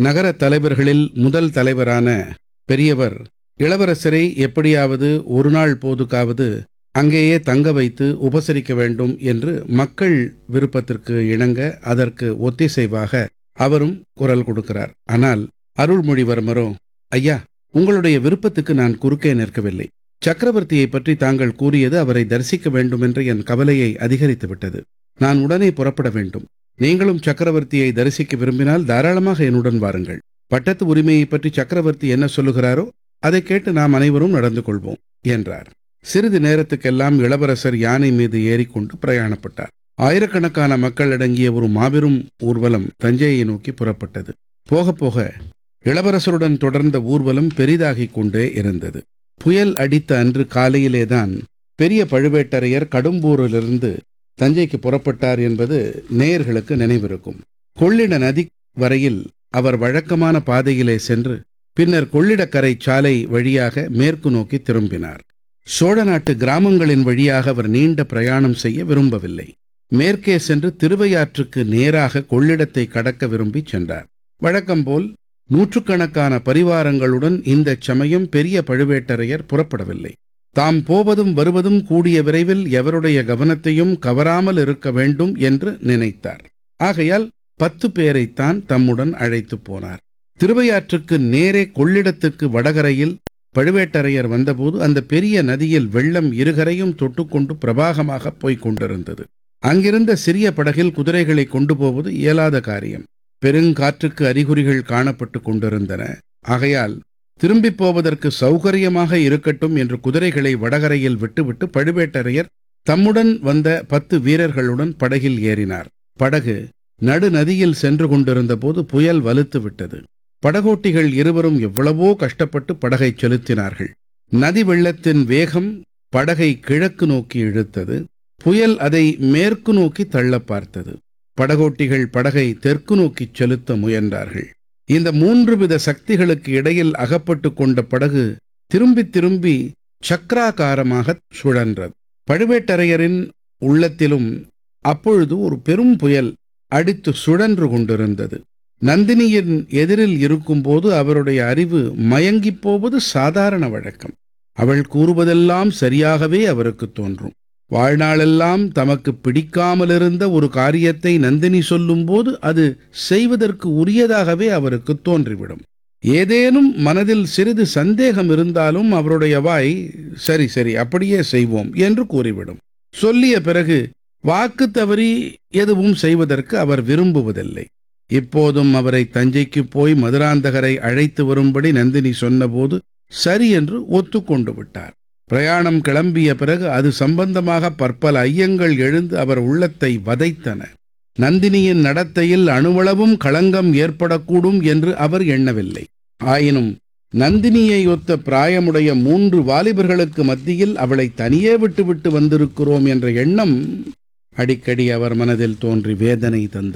நகர தலைவர்களில் முதல் தலைவரான பெரியவர் இளவரசரை எப்படியாவது ஒரு நாள் போதுக்காவது அங்கேயே தங்க வைத்து உபசரிக்க வேண்டும் என்று மக்கள் விருப்பத்திற்கு இணங்க அதற்கு ஒத்திசைவாக அவரும் குரல் கொடுக்கிறார் ஆனால் அருள்மொழிவர்மரோ ஐயா உங்களுடைய விருப்பத்துக்கு நான் குறுக்கே நிற்கவில்லை சக்கரவர்த்தியை பற்றி தாங்கள் கூறியது அவரை தரிசிக்க வேண்டும் என்ற என் கவலையை அதிகரித்து விட்டது நான் உடனே புறப்பட வேண்டும் நீங்களும் சக்கரவர்த்தியை தரிசிக்க விரும்பினால் தாராளமாக என்னுடன் வாருங்கள் பட்டத்து உரிமையை பற்றி சக்கரவர்த்தி என்ன சொல்லுகிறாரோ அதை கேட்டு நாம் அனைவரும் நடந்து கொள்வோம் என்றார் சிறிது நேரத்துக்கெல்லாம் இளவரசர் யானை மீது ஏறிக்கொண்டு பிரயாணப்பட்டார் ஆயிரக்கணக்கான மக்கள் அடங்கிய ஒரு மாபெரும் ஊர்வலம் தஞ்சையை நோக்கி புறப்பட்டது போக போக இளவரசருடன் தொடர்ந்த ஊர்வலம் பெரிதாகிக் கொண்டே இருந்தது புயல் அடித்த அன்று காலையிலேதான் பெரிய பழுவேட்டரையர் கடும்பூரிலிருந்து தஞ்சைக்கு புறப்பட்டார் என்பது நேயர்களுக்கு நினைவிருக்கும் கொள்ளிட நதி வரையில் அவர் வழக்கமான பாதையிலே சென்று பின்னர் கொள்ளிடக்கரை சாலை வழியாக மேற்கு நோக்கி திரும்பினார் சோழ நாட்டு கிராமங்களின் வழியாக அவர் நீண்ட பிரயாணம் செய்ய விரும்பவில்லை மேற்கே சென்று திருவையாற்றுக்கு நேராக கொள்ளிடத்தை கடக்க விரும்பி சென்றார் வழக்கம்போல் நூற்றுக்கணக்கான பரிவாரங்களுடன் இந்தச் சமயம் பெரிய பழுவேட்டரையர் புறப்படவில்லை தாம் போவதும் வருவதும் கூடிய விரைவில் எவருடைய கவனத்தையும் கவராமல் இருக்க வேண்டும் என்று நினைத்தார் ஆகையால் பத்து பேரைத்தான் தம்முடன் அழைத்துப் போனார் திருவையாற்றுக்கு நேரே கொள்ளிடத்துக்கு வடகரையில் பழுவேட்டரையர் வந்தபோது அந்த பெரிய நதியில் வெள்ளம் இருகரையும் தொட்டுக்கொண்டு பிரபாகமாக போய்க் கொண்டிருந்தது அங்கிருந்த சிறிய படகில் குதிரைகளை கொண்டு போவது இயலாத காரியம் பெருங்காற்றுக்கு அறிகுறிகள் காணப்பட்டு கொண்டிருந்தன ஆகையால் திரும்பிப் போவதற்கு சௌகரியமாக இருக்கட்டும் என்று குதிரைகளை வடகரையில் விட்டுவிட்டு பழுவேட்டரையர் தம்முடன் வந்த பத்து வீரர்களுடன் படகில் ஏறினார் படகு நடுநதியில் சென்று கொண்டிருந்த போது புயல் வலுத்து விட்டது படகோட்டிகள் இருவரும் எவ்வளவோ கஷ்டப்பட்டு படகை செலுத்தினார்கள் நதி வெள்ளத்தின் வேகம் படகை கிழக்கு நோக்கி இழுத்தது புயல் அதை மேற்கு நோக்கி தள்ள பார்த்தது படகோட்டிகள் படகை தெற்கு நோக்கிச் செலுத்த முயன்றார்கள் இந்த மூன்று வித சக்திகளுக்கு இடையில் அகப்பட்டு கொண்ட படகு திரும்பி திரும்பி சக்கராகாரமாக சுழன்றது பழுவேட்டரையரின் உள்ளத்திலும் அப்பொழுது ஒரு பெரும் புயல் அடித்து சுழன்று கொண்டிருந்தது நந்தினியின் எதிரில் இருக்கும்போது அவருடைய அறிவு மயங்கிப் போவது சாதாரண வழக்கம் அவள் கூறுவதெல்லாம் சரியாகவே அவருக்கு தோன்றும் வாழ்நாளெல்லாம் தமக்கு பிடிக்காமலிருந்த ஒரு காரியத்தை நந்தினி சொல்லும்போது அது செய்வதற்கு உரியதாகவே அவருக்கு தோன்றிவிடும் ஏதேனும் மனதில் சிறிது சந்தேகம் இருந்தாலும் அவருடைய வாய் சரி சரி அப்படியே செய்வோம் என்று கூறிவிடும் சொல்லிய பிறகு வாக்கு தவறி எதுவும் செய்வதற்கு அவர் விரும்புவதில்லை இப்போதும் அவரை தஞ்சைக்கு போய் மதுராந்தகரை அழைத்து வரும்படி நந்தினி சொன்னபோது சரி என்று ஒத்துக்கொண்டு விட்டார் பிரயாணம் கிளம்பிய பிறகு அது சம்பந்தமாக பற்பல ஐயங்கள் எழுந்து அவர் உள்ளத்தை வதைத்தன நந்தினியின் நடத்தையில் அணுவளவும் களங்கம் ஏற்படக்கூடும் என்று அவர் எண்ணவில்லை ஆயினும் நந்தினியை ஒத்த பிராயமுடைய மூன்று வாலிபர்களுக்கு மத்தியில் அவளை தனியே விட்டுவிட்டு வந்திருக்கிறோம் என்ற எண்ணம் அடிக்கடி அவர் மனதில் தோன்றி வேதனை தந்தது